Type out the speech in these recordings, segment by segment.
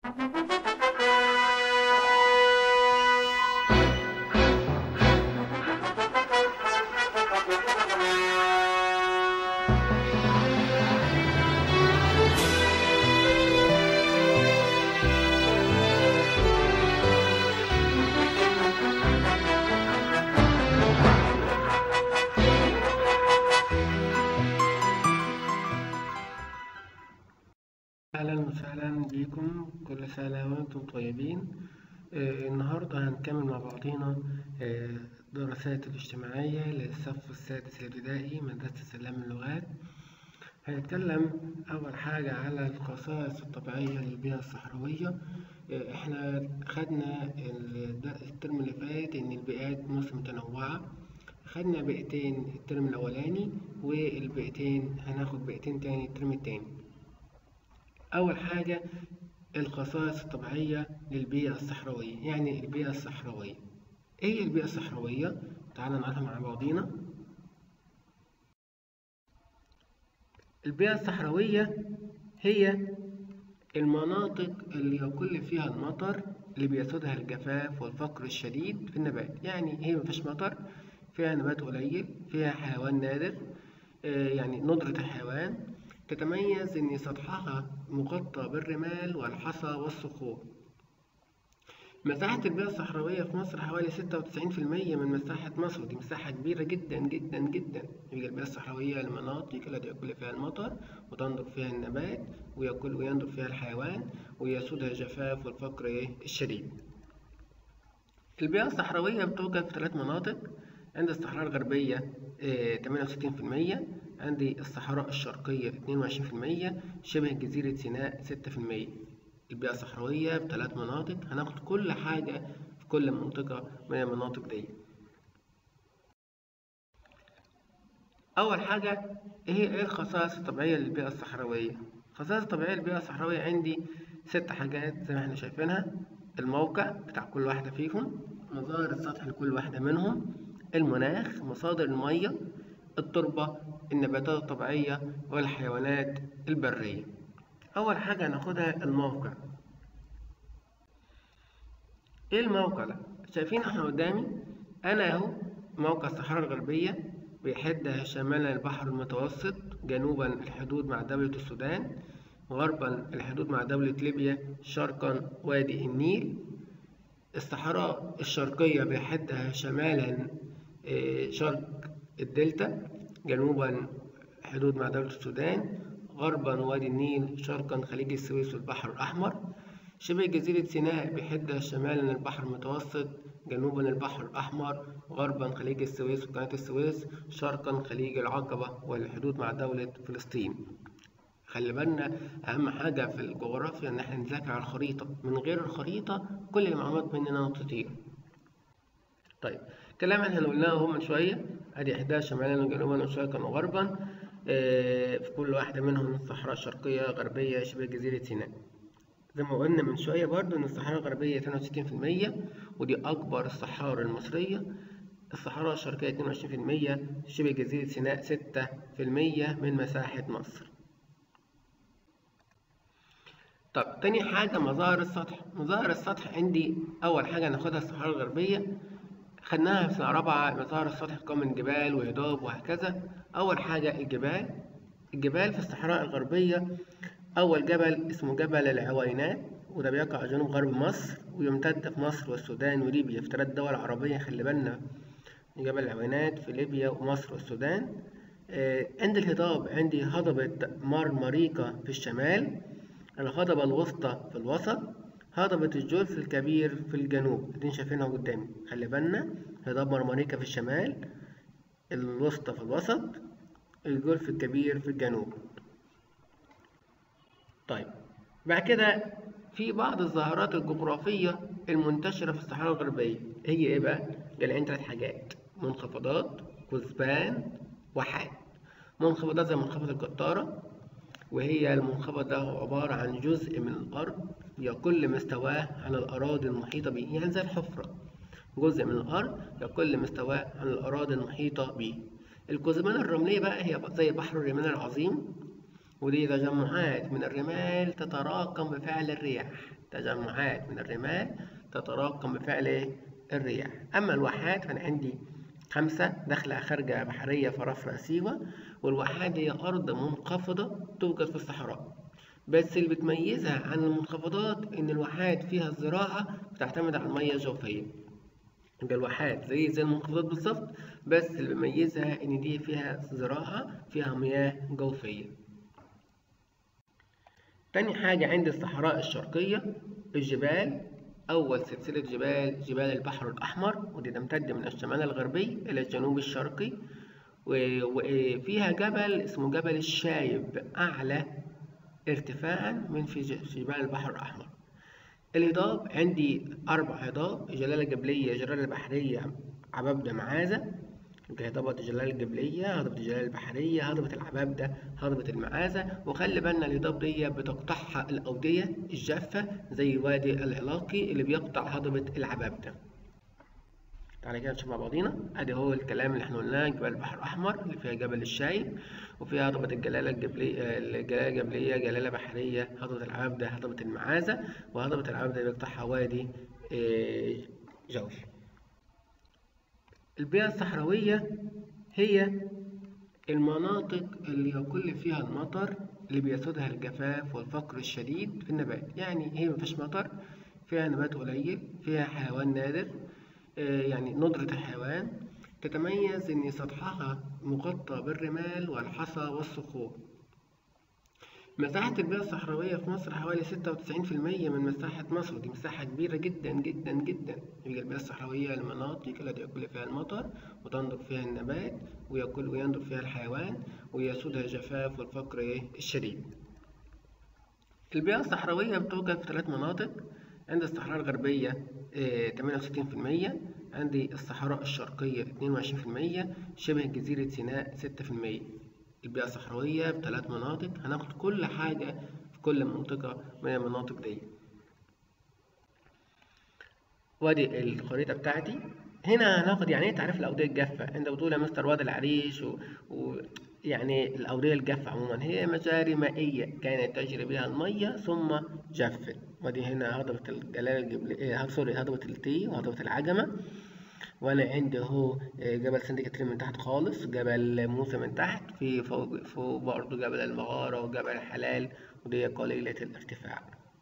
أهلا وسهلا بكم كل سنة وأنتم طيبين آه، النهاردة هنكمل مع بعضينا آه، دراسات الاجتماعية للصف السادس الابتدائي مدرسة سلام اللغات هنتكلم أول حاجة على الخصائص الطبيعية للبيئة الصحراوية آه، احنا خدنا ال- الترم اللي فات إن البيئات مصر متنوعة خدنا بيئتين الترم الأولاني والبيئتين هناخد بيئتين تاني الترم التاني أول حاجة الخصائص الطبيعية للبيئة الصحراوية يعني البيئة الصحراوية إيه هي البيئة الصحراوية؟ تعالى نعرفها مع بعضينا البيئة الصحراوية هي المناطق اللي يقل فيها المطر اللي بيسودها الجفاف والفقر الشديد في النبات يعني هي مفيش مطر فيها نبات قليل فيها حيوان نادر آه، يعني ندرة الحيوان تتميز إن سطحها مغطى بالرمال والحصى والصخور مساحة البيئة الصحراوية في مصر حوالي 96% من مساحة مصر ودي مساحة كبيرة جدا جدا جدا هي البيئة الصحراوية المناطق التي يأكل فيها المطر وتنضب فيها النبات ويأكل وينضب فيها الحيوان ويسودها الجفاف والفقر إيه؟ الشديد البيئة الصحراوية بتوجد في ثلاث مناطق عند الصحراء الغربية آه، 68% عندي الصحراء الشرقية 22% شبه جزيرة سيناء 6% البيئة الصحراوية في ثلاث مناطق هناخد كل حاجة في كل منطقة من المناطق دي أول حاجة إيه هي إيه الخصائص الطبيعية للبيئة الصحراوية؟ الخصائص الطبيعية للبيئة الصحراوية عندي ست حاجات زي ما احنا شايفينها الموقع بتاع كل واحدة فيهم مظاهر السطح لكل واحدة منهم المناخ مصادر المية التربة النباتات الطبيعية والحيوانات البرية أول حاجة هناخدها الموقع إيه الموقع ده؟ شايفين احنا قدامي أنا أهو موقع الصحراء الغربية بيحدها شمالا البحر المتوسط جنوبا الحدود مع دولة السودان غربا الحدود مع دولة ليبيا شرقا وادي النيل الصحراء الشرقية بيحدها شمالا آه، شرق الدلتا جنوبا حدود مع دولة السودان غربا وادي النيل شرقا خليج السويس والبحر الأحمر شبه جزيرة سيناء بيحدها شمالا البحر المتوسط جنوبا البحر الأحمر غربا خليج السويس وقناة السويس شرقا خليج العقبة والحدود مع دولة فلسطين خلي بالنا أهم حاجة في الجغرافيا إن احنا نذاكر على الخريطة من غير الخريطة كل المعلومات مننا تطير طيب كلام احنا قلناه اهو من شوية ادي احدى شمالا وجنوبا وشرقا وغربا آه، في كل واحدة منهم الصحراء الشرقية غربية شبه جزيرة سيناء زي ما قلنا من شوية برضو إن الصحراء الغربية 62% ودي أكبر الصحارى المصرية الصحراء الشرقية 22% شبه جزيرة سيناء 6% من مساحة مصر طب تاني حاجة مظاهر السطح مظاهر السطح عندي أول حاجة ناخدها الصحراء الغربية خدناها في سنة رابعة مظاهر السطح تكون من جبال وهضاب وهكذا أول حاجة الجبال الجبال في الصحراء الغربية أول جبل اسمه جبل العوينات وده بيقع جنوب غرب مصر ويمتد في مصر والسودان وليبيا في ثلاث دول عربية خلي بالنا جبل العوينات في ليبيا ومصر والسودان آه، عند الهضاب عندي هضبة مرمريكا في الشمال الهضبة الوسطى في الوسط هضبة الجولف الكبير في الجنوب دي شايفينها قدامي خلي بالنا هضاب مرمريكا في الشمال الوسطى في الوسط الجولف الكبير في الجنوب طيب بعد كده في بعض الظاهرات الجغرافية المنتشرة في الصحراء الغربية هي ايه بقى؟ جالعين تلات حاجات منخفضات كثبان وحاد منخفضات زي منخفض القطارة وهي المنخفض ده هو عبارة عن جزء من الأرض يقل مستواه عن الأراضي المحيطة به يعني زي الحفرة جزء من الأرض يقل مستواه عن الأراضي المحيطة به الكثبان الرملية بقى هي زي بحر الرمال العظيم ودي تجمعات من الرمال تتراكم بفعل الرياح تجمعات من الرمال تتراكم بفعل إيه؟ الرياح أما الواحات فأنا عندي خمسة داخلة خارجة بحرية فرافرة سيوة والواحات هي أرض منخفضة توجد في الصحراء بس اللي بتميزها عن المنخفضات إن الواحات فيها الزراعة بتعتمد على المية الجوفية يبقى الواحات زي زي المنخفضات بالظبط بس اللي بيميزها إن دي فيها زراعة فيها مياه جوفية تاني حاجة عند الصحراء الشرقية الجبال أول سلسلة جبال جبال البحر الأحمر ودي تمتد من الشمال الغربي إلى الجنوب الشرقي وفيها جبل اسمه جبل الشايب أعلى ارتفاعا من في جبال البحر الأحمر الهضاب عندي أربع هضاب جلالة جبلية جلالة بحرية عبابدة معازة هضبة الجلالة الجبلية هضبة الجلالة البحرية هضبة العبابدة هضبة المعازة وخلي بالنا الهضاب دي بتقطعها الأودية الجافة زي وادي العلاقي اللي بيقطع هضبة العبابدة تعالى كده نشوف مع بعضينا ادي هو الكلام اللي احنا قلناه جبال البحر الاحمر اللي فيها جبل الشايب وفيها هضبة الجلالة الجبلية الجلالة الجبلية جلالة بحرية هضبة العبابدة هضبة المعازة وهضبة العبابدة اللي بيقطعها وادي جوف البيئة الصحراوية هي المناطق اللي يقل فيها المطر اللي بيسودها الجفاف والفقر الشديد في النبات يعني هي مفيش مطر فيها نبات قليل فيها حيوان نادر يعني ندرة الحيوان تتميز إن سطحها مغطى بالرمال والحصى والصخور مساحة البيئة الصحراوية في مصر حوالي ستة وتسعين في المية من مساحة مصر ودي مساحة كبيرة جدا جدا جدا هي البيئة الصحراوية المناطق التي يأكل فيها المطر وتنضج فيها النبات ويأكل وينضج فيها الحيوان ويسودها الجفاف والفقر الشديد البيئة الصحراوية بتوجد في ثلاث مناطق عند الصحراء الغربية تمانية وستين في المية عندي الصحراء الشرقية اتنين وعشرين في المية شبه جزيرة سيناء ستة في المية البيئة الصحراوية بثلاث مناطق هناخد كل حاجة في كل منطقة من المناطق دي وادي الخريطة بتاعتي هنا هناخد يعني ايه تعريف الأودية الجافة انت بتقول يا مستر وادي العريش و... و... يعني الأودية الجافة عموما هي مجاري مائية كانت تجري بها المية ثم جفت ودي هنا هضبة الجلالة الجبلية سوري هضبة التي وهضبة العجمة وانا عندي اهو جبل سانت كاترين من تحت خالص جبل موسى من تحت في فوق فوق برضه جبل المغارة وجبل الحلال ودي قليلة الارتفاع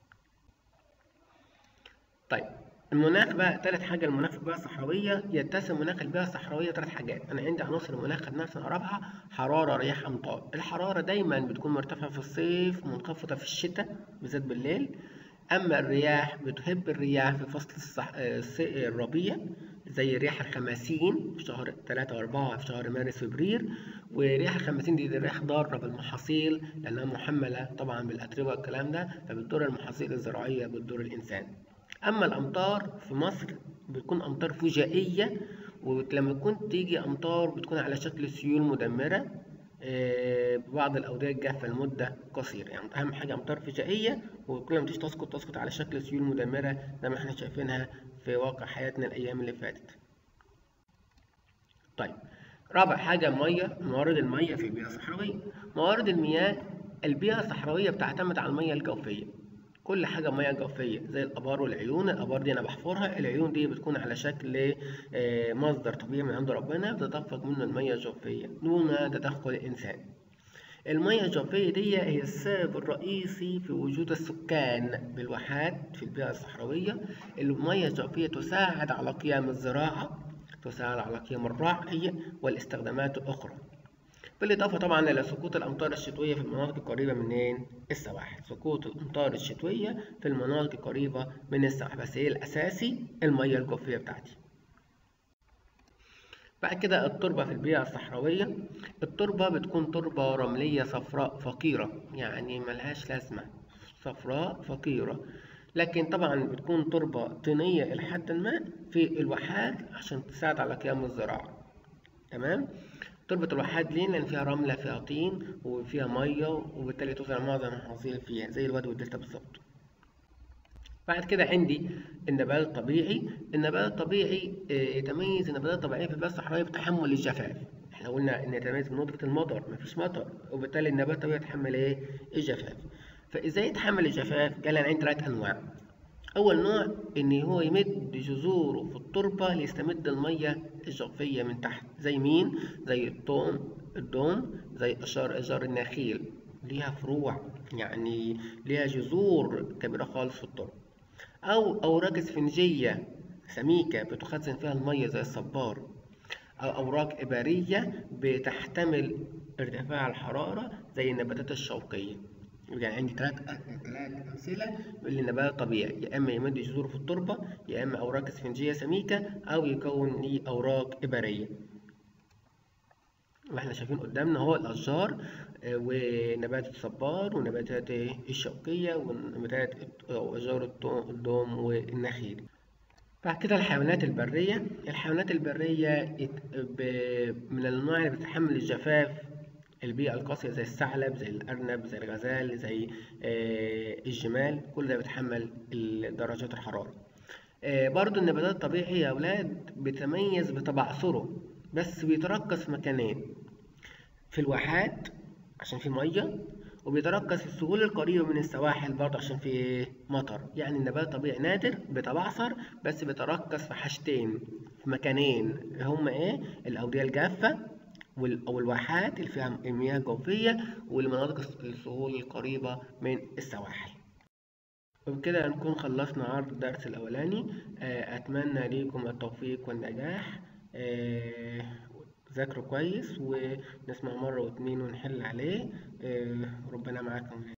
طيب المناخ بقى تالت حاجة المناخ في البيئة الصحراوية يتسم مناخ البيئة الصحراوية تلات حاجات أنا عندي عناصر المناخ خدناها في سنة رابعة حرارة رياح أمطار الحرارة دايما بتكون مرتفعة في الصيف منخفضة في الشتاء بالذات بالليل أما الرياح بتهب الرياح في فصل الصح... الربيع زي رياح الخماسين في شهر تلاتة وأربعة في شهر مارس فبراير ورياح الخماسين دي, دي رياح ضارة بالمحاصيل لأنها محملة طبعا بالأتربة والكلام ده فبتضر المحاصيل الزراعية بتضر الإنسان أما الأمطار في مصر بتكون أمطار فجائية ولما تكون تيجي أمطار بتكون على شكل سيول مدمرة ببعض الأودية الجافة لمدة قصيرة يعني أهم حاجة أمطار فجائية وكل ما تيجي تسقط تسقط على شكل سيول مدمرة زي ما احنا شايفينها في واقع حياتنا الأيام اللي فاتت. طيب رابع حاجة مية موارد المية في البيئة الصحراوية موارد المياه البيئة الصحراوية بتعتمد على المياه الجوفية كل حاجة مياه جوفية زي الآبار والعيون الآبار دي أنا بحفرها العيون دي بتكون على شكل مصدر طبيعي من عند ربنا بتتدفق منه المياه الجوفية دون تدخل الإنسان المياه الجوفية دي هي السبب الرئيسي في وجود السكان بالواحات في البيئة الصحراوية المياه الجوفية تساعد على قيام الزراعة تساعد على قيام الرعي والاستخدامات الأخرى بالإضافة طبعا إلى سقوط الأمطار الشتوية في المناطق القريبة منين؟ السواحل سقوط الأمطار الشتوية في المناطق القريبة من السواحل بس هي الأساسي المياه الجوفية بتاعتي بعد كده التربة في البيئة الصحراوية التربة بتكون تربة رملية صفراء فقيرة يعني ملهاش لازمة صفراء فقيرة لكن طبعا بتكون تربة طينية إلى حد ما في الواحات عشان تساعد على قيام الزراعة تمام تربة الواحات ليه؟ لأن فيها رملة فيها طين وفيها مية وبالتالي توصل معظم المحاصيل فيها زي الوادي والدلتا بالظبط. بعد كده عندي النبات الطبيعي، النبات الطبيعي يتميز النباتات الطبيعية في البيئة الصحراوية بتحمل الجفاف، احنا قلنا ان يتميز بندرة المطر مفيش مطر وبالتالي النبات طبيعي يتحمل ايه الجفاف فازاي يتحمل الجفاف قال انا عندي ثلاث انواع اول نوع ان هو يمد جذوره في التربة ليستمد المية الجوفية من تحت زي مين زي الثوم الدوم زي اشجار اشجار النخيل ليها فروع يعني ليها جذور كبيرة خالص في التربة او اوراق اسفنجية سميكة بتخزن فيها المية زي الصبار أو أوراق إبارية بتحتمل ارتفاع الحرارة زي النباتات الشوكية يعني عندي ثلاث ثلاث أمثلة للنبات طبيعي يا إما يمد جذوره في التربة يا إما أوراق اسفنجية سميكة أو يكون لي أوراق إبارية واحنا شايفين قدامنا هو الأشجار ونبات الصبار ونباتات الشوكية ونباتات أشجار الدوم والنخيل بعد كده الحيوانات البرية الحيوانات البرية من الأنواع اللي بتتحمل الجفاف البيئة القاسية زي الثعلب زي الأرنب زي الغزال زي الجمال كل ده بيتحمل درجات الحرارة برضو النباتات الطبيعية يا أولاد بتميز بتبعثره بس بيتركز في مكانين في الواحات عشان في مية وبيتركز في السهول القريبة من السواحل برضه عشان في مطر يعني النبات طبيعي نادر بيتبعثر بس بيتركز في حاجتين في مكانين هما ايه الأودية الجافة أو الواحات اللي فيها مياه جوفية والمناطق السهول القريبة من السواحل وبكده نكون خلصنا عرض الدرس الأولاني أتمنى ليكم التوفيق والنجاح ذاكروا كويس ونسمع مرة واتنين ونحل عليه ربنا معاكم